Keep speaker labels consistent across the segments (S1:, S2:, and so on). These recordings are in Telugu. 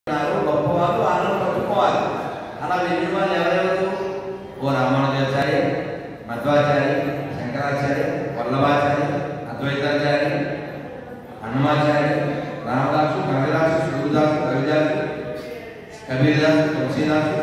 S1: ఉన్నారు గొప్పవారు వాళ్ళని పట్టుకోవాలి అలా వెళ్ళిన వాళ్ళు ఎవరెవరు ఓ రామానుజాచార్య మధ్వాచార్య శంకరాచార్య వల్లభాచార్య అద్వైతాచార్య హనుమాచార్య రామదాసు కవిదాసు శివదాసు కవిదాసు కబీర్దాసు తులసీదాసు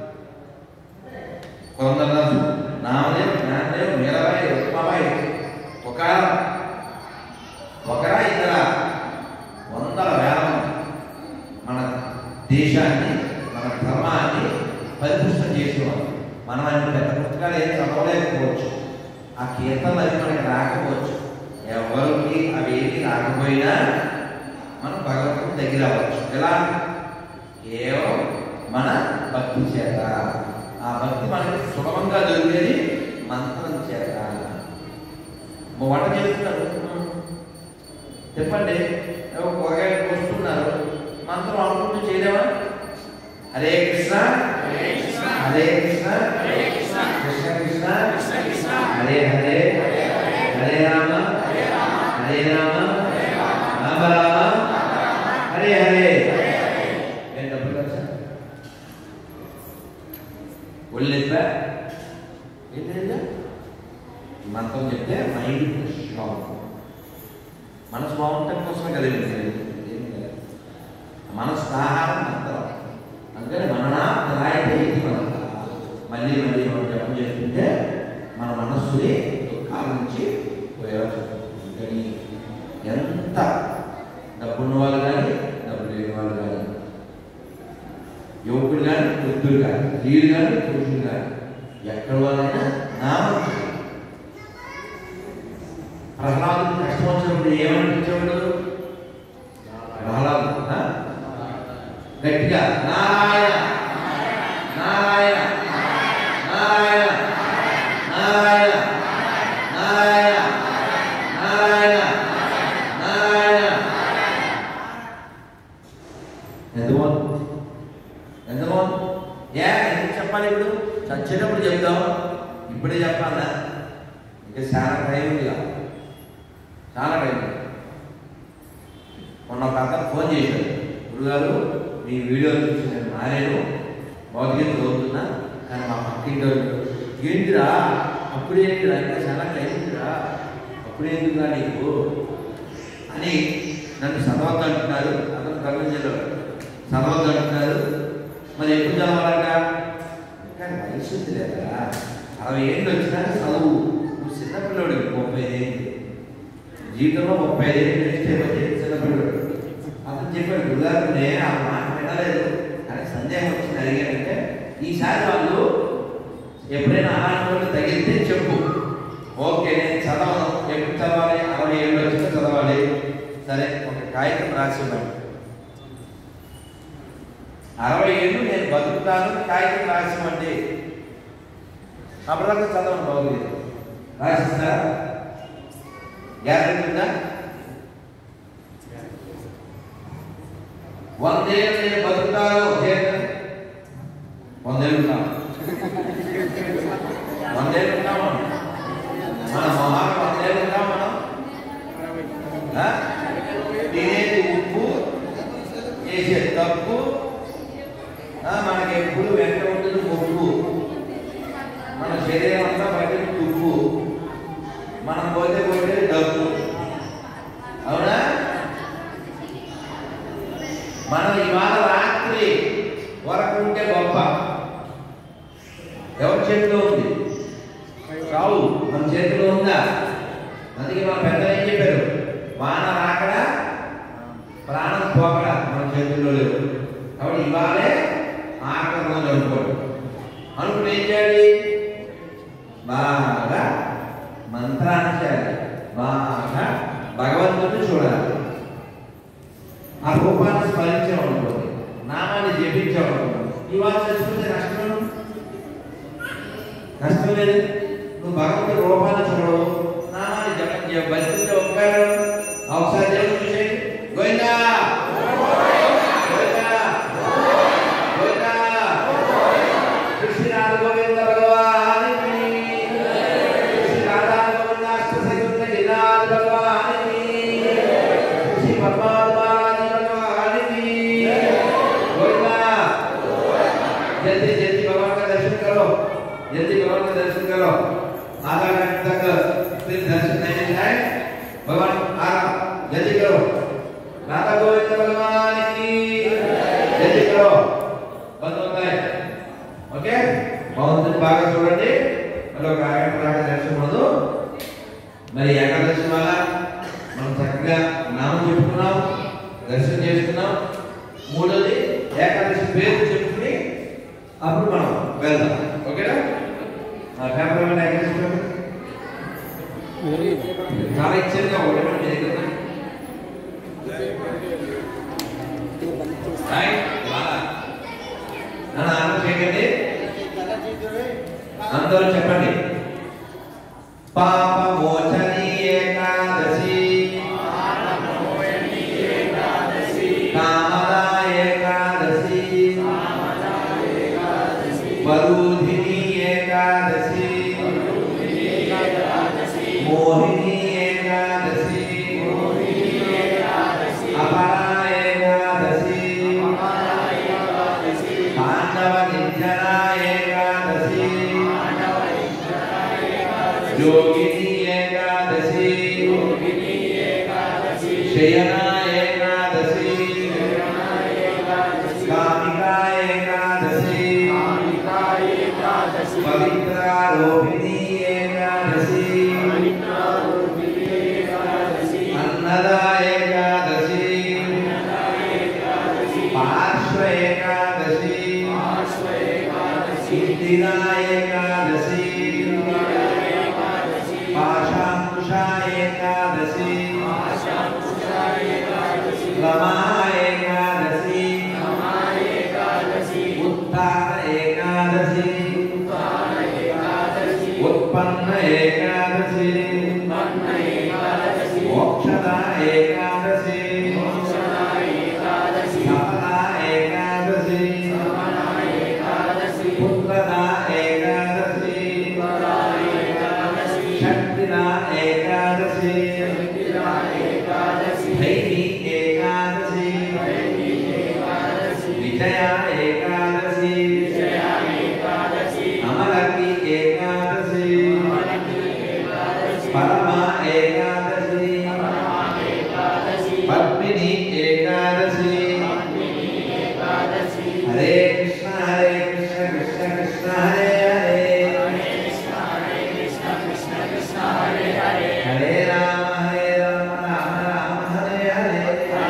S1: పురంధరదాసు నామదేవ్ జ్ఞానదేవ్ మీరాబాయి రుక్మాబాయి ఒక ఒకరా ఇద్దరా వందల వేల మంది మన దేశాన్ని మన ధర్మాన్ని పరిపుష్టం చేసేవారు మనం అన్ని పెద్ద పుస్తకాలు ఏం చదవలేకపోవచ్చు ఆ కీర్తనలు అవి మనకి రాకపోవచ్చు ఎవరికి అవి ఏమి రాకపోయినా మనం భగవంతుని దగ్గర అవ్వచ్చు ఎలా కేవలం మన భక్తి చేత ఆ భక్తి మనకి సులభంగా దొరికేది మంత్రం చేత వంట చేస్తున్నారు చెప్పండి ఎవరు కూరగాయలు కోస్తున్నారు మంత్రం అనుకుంటూ చేయలేమా హరే కృష్ణ హరే కృష్ణ కృష్ణ కృష్ణ హరే హరే హరే రామ హరే రామ రామ రామ హరే హరే ఏం డబ్బులు ఖర్చా ఒళ్ళెత్తా ఏంటంటే మంత్రం చెప్తే మైండ్ ఫ్రెష్గా ఉంటుంది మనసు బాగుండటం కోసం కదా ఇది చేసేది. ఏం లేదు. మనసు ఆహారం మంత్రం అందుకని మననాథరాయతే ఇది మన మళ్ళీ మళ్ళీ మనం జపం చేస్తుంటే మన మనస్సుని దుఃఖాల నుంచి పోయేవచ్చు అందుకని ఎంత డబ్బున్న వాళ్ళు కానీ డబ్బు లేని వాళ్ళు కానీ యువకులు కానీ వృద్ధులు కానీ స్త్రీలు కానీ పురుషులు కానీ ఎక్కడ వాళ్ళైనా నామం చేయాలి. ప్రహ్లాదు కష్టం వచ్చినప్పుడు ఏమనిపించేవాడు ప్రహ్లాదు ఆ? గట్టిగా నారాయణ నారాయణ నారాయణ నారాయణ నారాయణ నారాయణ నారాయణ ఎంత బాగుంది ఎంత బాగుంది ఏ ఎందుకు చెప్పాలి ఇప్పుడు చచ్చేటప్పుడు చెప్తాం ఇప్పుడే చెప్పాలా ఇంకా చాలా టైం ఉంది కదా. చాలా టైం ఉంది. మొన్న ఒక అతను ఫోన్ చేశాడు గురుగారు మీ వీడియో చూసి నేను మారాను భౌతికత చదువుతున్నా కానీ మా పక్కింటి వాళ్ళు, ఏంటిరా అప్పుడేంటిరా ఇంకా చాలా టైం ఉందిరా అప్పుడేందుకురా నీకు అని నన్ను చదవద్దు అంటున్నారు అతను కర్నూలు జిల్లా చదవద్దు అంటున్నారు మరి ఎప్పుడు చదవాలంట కానీ వయసు ఉంది లేదా అరవై ఏళ్ళు వచ్చినా చదువు నువ్వు చిన్నపిల్లడు ముప్పై ఏళ్ళు జీవితంలో ముప్పై ఐదు ఏళ్ళు చేస్తే చిన్నపిల్లడు అతను చెప్పాడు గురుగారు నేను ఆ మాట వినలేదు కానీ సందేహం వచ్చింది అడిగానంటే ఈసారి వాళ్ళు ఎప్పుడైనా అలాంటి వాళ్ళు తగిలితే చెప్పు ఓకే నేను చదవను ఎప్పుడు చదవాలి అరవై ఏళ్ళు వచ్చినా చదవాలి సరే ఒక కాగితం రాసి ఉన్నాను అరవై ఏళ్ళు నేను బతుకుతాను కాగితం రాసివ్వండి అప్పటిదాకా చదవను బాగుంది రాసిస్తారా గ్యారెంటీ ఉందా వందేళ్ళు నేను బతుకుతాను చేయండి. వందేళ్ళు ఉన్నాం వందేళ్ళు ఉన్నాం మనం మన మొహాలు వందేళ్ళు ఉన్నాం మనం ఆ? తినేది ఉప్పు చేసే తప్పు ఆ, మనకి ఎప్పుడు వెంట ఉంటుంది ఉప్పు మన శరీరం అంతా బయట తుప్పు మనం పోతే పోతే డబ్బు అవునా మనం ఇవాళ రాత్రి వరకు ఉంటే గొప్ప ఎవరి చేతిలో ఉంది చావు మన చేతిలో ఉందా అందుకే మన పెద్దలు ఏం చెప్పారు వాన రాకడా ప్రాణం పోకడా మన చేతుల్లో లేవు కాబట్టి ఇవాళే ఆఖరి రోజు అనుకోడు అనుకుని ఏం చేయాలి బాగా మంత్రాన్ని చేయాలి బాగా భగవంతుడిని చూడాలి ఆ రూపాన్ని స్మరించామనుకోండి నామాన్ని జపించామనుకోండి ఇవాళ చచ్చిపోతే నష్టం నష్టం లేదు నువ్వు భగవంతుడి రూపాన్ని చూడవు నామాన్ని జపం చేయ బతికితే ఒక్కరు ఒకసారి దేవుడు చూసి గోవిందా గోవిందా గోవిందా కృష్ణ గోవింద భగవానికి శ్రీ రాధా గోవిందాష్ట సైకుంఠ గిరినాథ భగవానికి శ్రీ పద్మావతి భగవానికి करो बंद होता है ఓకే భగవంతుని బాగా చూడండి మరి ఒక అరగంట దాకా దర్శనం ఉండదు మరి ఏకాదశి వల్ల మనం చక్కగా నామం చెప్పుకున్నాం దర్శనం చేసుకున్నాం మూడోది ఏకాదశి పేరు చెప్పుకుని అప్పుడు మనం వెళ్దాం ఓకేనా ఆ పేపర్ ఏమైనా ఏకాదశి పేపర్ చాలా ఇచ్చారుగా ఒకటి మీ దగ్గర ఉంది. రైట్ బాగా నన్ను ఆనందం చేయకండి అందరూ చెప్పండి పాప మోచని ఏకాదశి కామదా ఏకాదశి వరుధిని ఏకాదశి మోహిని ఏకాదశి అపరా ఏకాదశి పాండవ నిర్జన ఏకాదశి योगिनी एकादशी शयना एकादशी कामिका एकादशी पवित्रारोहिणी एकादशी अन्नदा एकादशी पार्श्व एकादशी इंदिरा एकादशी पाशांकुशा एकादशी रमा एकादशी उत्थान एकादशी उत्पन्न एकादशी मोक्षदा एकादशी सफला एकादशी पुत्रदा एकादशी शक्तिदा एकादशी धैर्य एकादशी विजया एकादशी अमलकी एकादशी परमा एकादशी पद्मिनी एकादशी हरे कृष्ण हरे कृष्ण कृष्ण कृष्ण हरे हरे हरे राम हरे राम राम राम हरे हरे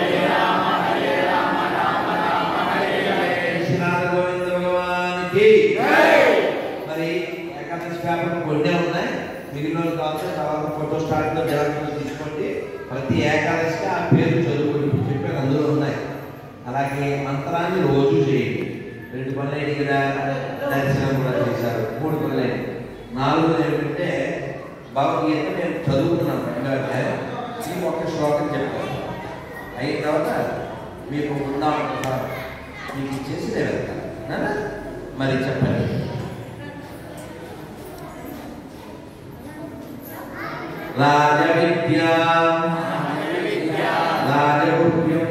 S1: శ్రీనాథ గోవింద భగవాన్ కి మరి ఏకాదశి పేపర్ కొన్నే ఉన్నాయి మిగిలిన వాళ్ళు కావచ్చు తర్వాత ఫోటో స్టార్ట్ లో జాగ్రత్తగా తీసుకోండి ప్రతి ఏకాదశికి ఆ పేరు చదువుకోండి ఇప్పుడు చెప్పాను అందులో ఉన్నాయి అలాగే మంత్రాన్ని రోజు చేయండి రెండు పనులు అయింది కదా దర్శనం కూడా చేశారు మూడు పనులు అయింది నాలుగోది ఏమిటంటే భగవద్గీత నేను చదువుకున్నాను రెండో అధ్యాయం ఈ ఒక్క శ్లోకం చెప్పాను అయిన తర్వాత మీకు ఉందా ఒకసారి మీకు ఇచ్చేసి నేను వెళ్తాను నాన్న? మరి చెప్పండి రాజవిద్యా రాజగుహ్యం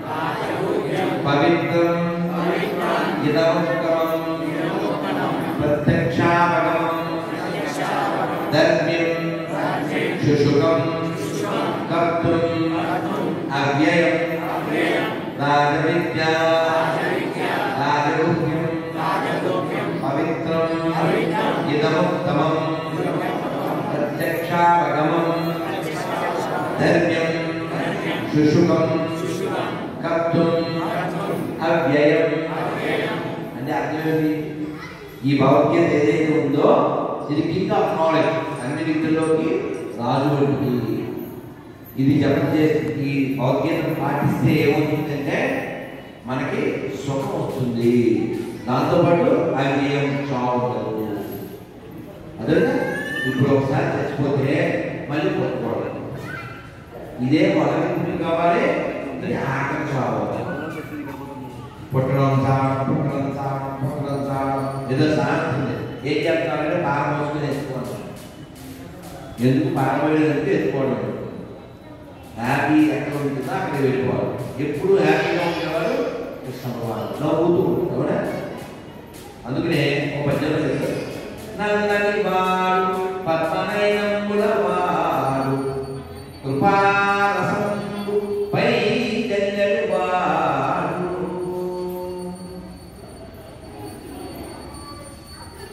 S1: పవిత్రం ఇదముత్తమం ప్రత్యక్షావగమం ధర్మ్యం శుశుకం కర్తుం అవ్యయం రాజవిద్యా రాజగుహ్యం పవిత్రం ఇదముత్తమం ప్రత్యక్షావగమం ధర్మ్యం శుశుకం కర్తుం అవ్యయం అంటే అర్థం ఏంటి ఈ భగవద్గీత ఏదైతే ఉందో ఇది కింగ్ ఆఫ్ నాలెడ్జ్ అన్ని విద్యల్లోకి రాజు వంటిది ఇది జపం చేసి ఈ భగవద్గీతను పాటిస్తే ఏమవుతుందంటే మనకి సుఖం వస్తుంది దాంతోపాటు అవ్యయం చావు ఉండదు అదే ఇప్పుడు ఒకసారి చచ్చిపోతే మళ్ళీ పుట్టుకోవడం ఇదే మొదటి కావాలి ఇది ఆఖరి చావు పుట్టడం చావడం పుట్టడం చావడం పుట్టడం చావడం ఏదో సాగుతుంది ఏం చెప్తారంటే పార మోసుకుని ఎత్తుకోవడం ఎందుకు పారబోయేదంటే ఎత్తుకోవడం హ్యాపీ ఎక్కడ ఉంటుందో అక్కడ వెళ్ళిపోవాలి ఎప్పుడు హ్యాపీగా ఉండేవారు కృష్ణ భగవాన్ నవ్వుతూ ఉంటారు అవునా అందుకనే ఒక పద్యంలో చెప్తారు నల్లని వాడు పద్మనయనముల వాడు కృపారసంబు పై జల్లెలు వాడు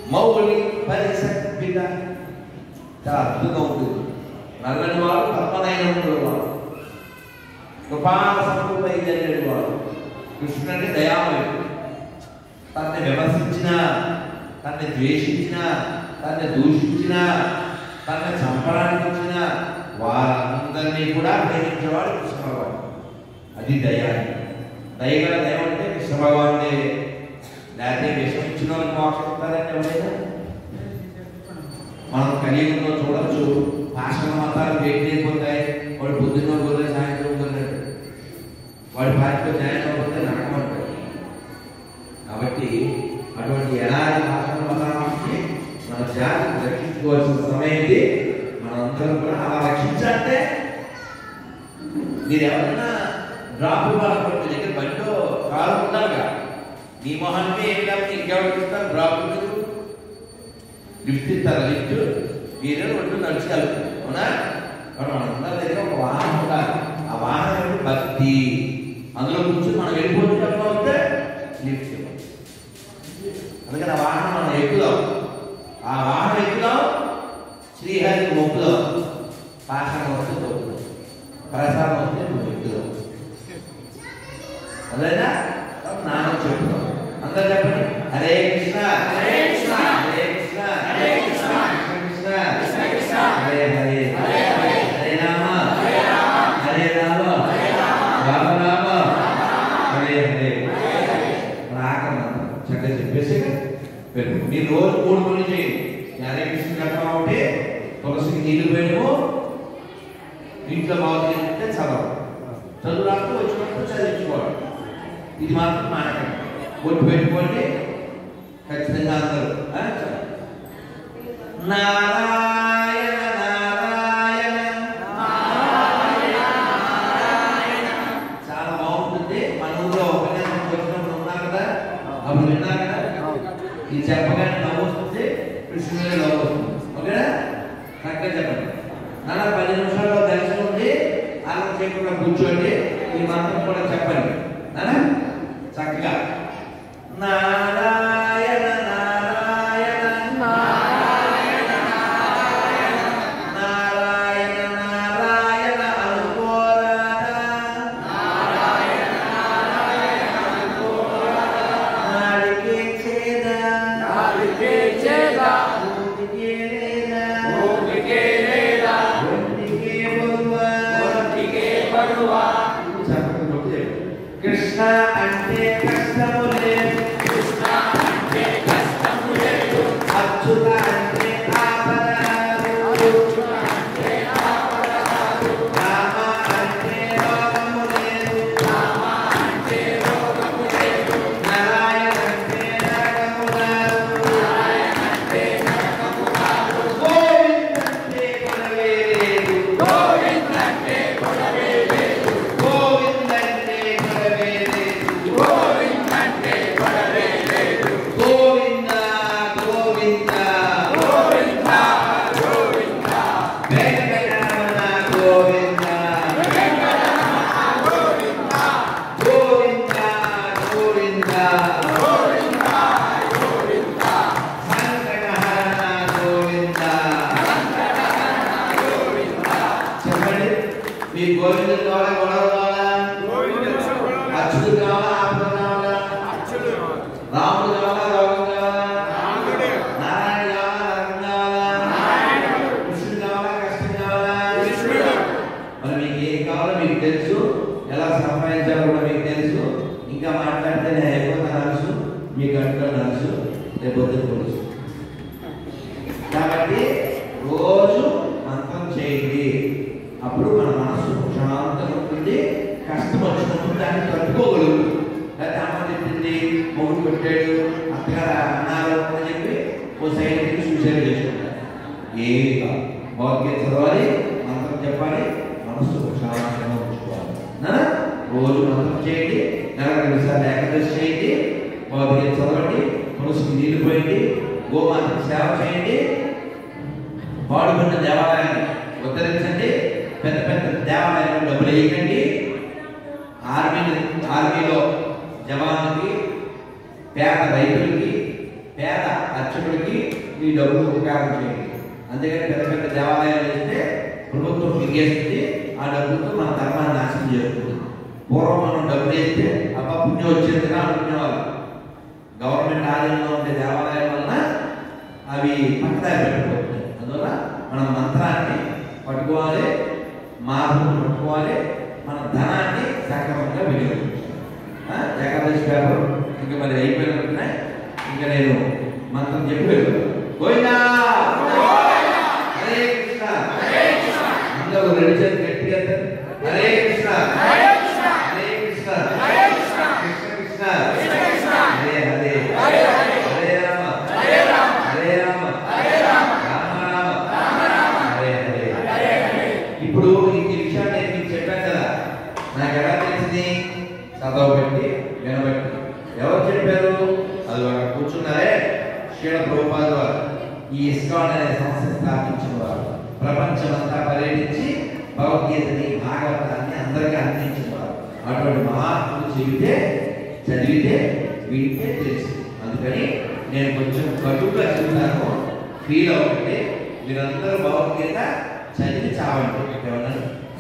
S1: మౌలి పరిసర్పిత చాలా అద్భుతంగా ఉంటుంది నల్లని వాడు పద్మనయనముడు వాడు కృపాసంపైజనేడు వాడు కృష్ణుడు అంటే దయామయుడు తనని విమర్శించిన తనని ద్వేషించిన తనని దూషించిన తనని చంపడానికి వచ్చిన వారందరినీ కూడా ప్రేమించేవాడు కృష్ణ భగవాన్ అది దయ దయగల దయ అంటే కృష్ణ భగవాన్ లేకపోతే విషం ఇచ్చిన వాళ్ళకి మోక్షం ఇస్తారంటే ఎవరైనా మనం కలియుగంలో చూడొచ్చు భాషణ మతాలు వ్యక్తిపోతాయి వాడు పొద్దున్న గొర్రె సాయంత్రం గొర్రె వాడి పార్టీలో జాయిన్ అవ్వకపోతే నరకం అంటారు కాబట్టి అటువంటి ఎలాంటి భాషణ మతానికి మన జాతిని రక్షించుకోవాల్సిన సమయం ఇది మనందరం కూడా అలా రక్షించాలంటే మీరు ఎవరైనా డ్రాప్ ఇవ్వాలనుకుంటే మీ దగ్గర బండిలో కారు ఉండాలిగా మీ మొహానికి ఏం కాబట్టి ఇంకెవరికి ఇస్తారు డ్రాప్ మీరు లిఫ్ట్ ఇస్తారు లిఫ్ట్ మీరు రెండు నడుచుకెళ్తారు అవునా కాబట్టి మనందరి దగ్గర ఒక వాహనం ఉండాలి ఆ వాహనం ఏంటి? భక్తి అందులో కూర్చొని మనం వెళ్ళిపోతున్నట్టు వస్తే లిఫ్ట్ ఇవ్వాలి. అందుకని ఆ వాహనం మనం ఎక్కుదాం ఆ వాహనం ఎక్కుదాం శ్రీహరికి మొక్కుదాం పాఠం వస్తే తొక్కుదాం ప్రసాదం వస్తే నువ్వు ఎక్కుదాం అదేనా నాన్న చెప్తాం అందరు చెప్పండి హరే కృష్ణ
S2: హరే కృష్ణ.
S1: హరే కృష్ణ
S2: హరే కృష్ణ.
S1: కృష్ణ
S2: కృష్ణ కృష్ణ.
S1: హరే హరే
S2: హరే హరే.
S1: హరే రామ
S2: హరే రామ.
S1: హరే రామ
S2: హరే రామ.
S1: రామ రామ హరే హరే రాకమ్మా చక్కగా చెప్పేసి పెట్టు మీరు రోజు మూడు పనులు చేయండి హరే కృష్ణ చెప్పడం ఒకటి తులసికి నీళ్లు పోయడము ఇంట్లో బాగుంది అంటే చదవడం చదువు రాకపోతే వచ్చినప్పుడు చదివించుకోవాలి ఇది మాత్రం మానకండి ఒట్టు పెట్టుకోండి ఖచ్చితంగా అందరూ ఆ? నారాయణ నారాయణ చాలా బాగుంటుంది మన ఊళ్ళో ఉపన్యాసం వచ్చినప్పుడు ఉన్నారు కదా అప్పుడు విన్నారు కదా ఇది చెప్పగానే నవ్వు వస్తుంది కృష్ణుడే నవ్వు వస్తుంది ఓకేనా కరెక్ట్గా చెప్పండి నాన్న పది నిమిషాల్లో దర్శనం ఉంది అన్నం చేయకుండా కూర్చోండి ఈ మంత్రం కూడా చెప్పండి నాన్న చక్కగా నారాయణ నారాయణ నారాయణ నారాయణ అనుకోరాదా నాడికే చేదా
S2: నాడికే చేదా.
S1: ఊపికే లేదా
S2: ఊపికే లేదా.
S1: ఒంటికే బరువా
S2: ఒంటికే బరువా.
S1: చెప్పండి నొక్కి కృష్ణ అంటే కష్టము లేదు
S2: కృష్ణ అంటే కష్టము లేదు.
S1: అచ్యుత అంటే ఆపరాదు
S2: అచ్యుత అంటే ఆపరాదు.
S1: రామ అంటే రోగము లేదు
S2: రామ అంటే రోగము లేదు.
S1: నారాయణ అంటే నరకము రాదు
S2: నారాయణ అంటే నరకము రాదు.
S1: గోవింద అంటే కొలవే లేదు
S2: గోవింద అంటే గొడవే లేదు.
S1: గోవింద అంటే కొలవే లేదు
S2: గోవింద అంటే గొడవే లేదు.
S1: గోవింద గోవింద
S2: గోవింద గోవింద
S1: వెంకటరమణ గోవింద
S2: వెంకటరమణ గోవింద
S1: గోవింద గోవింద
S2: గోవింద గోవింద
S1: సంకటహరణ గోవింద
S2: గోవింద
S1: చెప్పండి మీ గోవింద ద్వారా గొడవ కావాలా అచ్యుడు కావాలా ఆపద కావాలా
S2: అచ్చుడు
S1: రాముడు కావాలా రోగం కావాలా
S2: రాముడే
S1: నారాయణ కావాలా నరకం కావాలా
S2: నారాయణుడు
S1: కృష్ణుడు కావాలా కష్టం కావాలా
S2: కృష్ణుడు
S1: మరి మీకు ఏం కావాలో మీకు తెలుసు ఎలా సంపాదించాలో కూడా మీకు తెలుసు ఇంకా మాట్లాడితే నేను అయిపోతా నలుసు మీకు అంటూ నలుసు లేకపోతే తెలుసు కాబట్టి రోజు మంత్రం చేయండి అప్పుడు మన మనసు శాంతంగా ఉంటుంది కష్టం వచ్చినప్పుడు దాన్ని తట్టుకోగలుగుతుంది లేకపోతే అమ్మ చెప్పింది మొగుడు పెట్టాడు అత్తగారు అన్నారు అని చెప్పి ఓ సైడ్ నుంచి సూసైడ్ చేసుకుంటారు ఏమి కాదు భగవద్గీత చదవాలి మంత్రం చెప్పాలి మనసు శాంతంగా ఉంచుకోవాలి నానా? రోజు మంత్రం చేయండి నెల రెండు సార్లు ఏకాదశి చేయండి భగవద్గీత చదవండి మనసుకి నీళ్లు పోయండి గోమాతకి సేవ చేయండి పాడుకున్న దేవాలయాన్ని ఉద్ధరించండి పెద్ద పెద్ద దేవాలయాలకు డబ్బులు వేయకండి ఆర్మీ ఆర్మీలో జవాన్లకి పేద రైతులకి పేద అర్చకుడికి ఈ డబ్బులు ఉపకారం చేయండి అందుకని పెద్ద పెద్ద దేవాలయాలు వేస్తే ప్రభుత్వం మింగేస్తుంది ఆ డబ్బులతో మన ధర్మాన్ని నాశనం చేస్తుంది పూర్వం మనం డబ్బులు వేస్తే అబ్బా పుణ్యం వచ్చేదిగా అనుకునేవాళ్ళు గవర్నమెంట్ ఆధీనంలో ఉండే దేవాలయం వలన అవి పక్కదారి పెట్టబోతున్నాయి అందువల్ల మనం మంత్రాన్ని పట్టుకోవాలి మార్పును పట్టుకోవాలి మన ధనాన్ని సక్రమంగా వినియోగించాలి ఆ, ఏకాదశి పేపర్ ఇంకా మరి అయిపోయినట్టున్నాయి ఇంకా నేను మంత్రం చెప్పి వెళ్తాను గోవిందా హరే కృష్ణ అందరూ రెండు చేతులు గట్టిగా ఎత్తండి. హరే కృష్ణ హరే కృష్ణ కృష్ణ కృష్ణ హరే హరే హరే రామ హరే రామ రామ రామ హరే హరే ఇప్పుడు ఈ విషయాన్ని నేను మీకు చెప్పాను కదా నాకు ఎలా తెలిసింది చదవబట్టి వినబట్టి ఎవరు చెప్పారు అది అక్కడ కూర్చున్నారే శ్రీల ప్రభుపాద వారు ఈ ఇస్కాన్ అనే సంస్థ స్థాపించిన వారు ప్రపంచమంతా పర్యటించి భగవద్గీతని భాగవతాన్ని అందరికీ అందించిన వారు అటువంటి మహాత్ములు చెబితే చదివితే వింటే తెలుసు అందుకని నేను కొంచెం కటుగా చెబుతాను ఫీల్ అవ్వండి మీరందరూ భగవద్గీత చదివి చావండి ఏమన్నా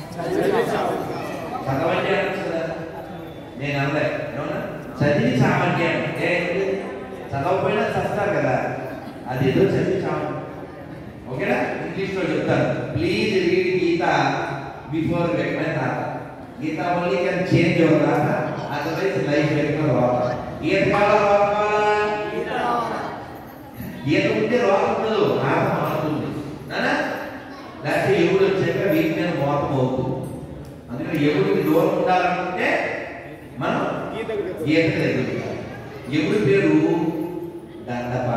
S1: చదవండి అనొచ్చు కదా నేను అనలే ఏమన్నా చదివి చావండి అంటే ఏంటి? చదవకపోయినా చస్తారు కదా అది ఏదో చదివి చావండి ఓకేనా ఇంగ్లీష్లో చెప్తాను please read Gita before get my thought Gita only can change your thought otherwise life వెళ్తున్న రోగం గీత కావాలా రోగం కావాలా గీత ఉంటే రోగం ఉండదు ఆత్మ మారుతుంది నానా లేకపోతే ఎవుడు వచ్చాక వీటి మీద మోతం అవుతుంది అందుకని ఎవుడికి దూరం ఉండాలనుకుంటే మనం గీతకు దగ్గర ఎవుడి పేరు దండప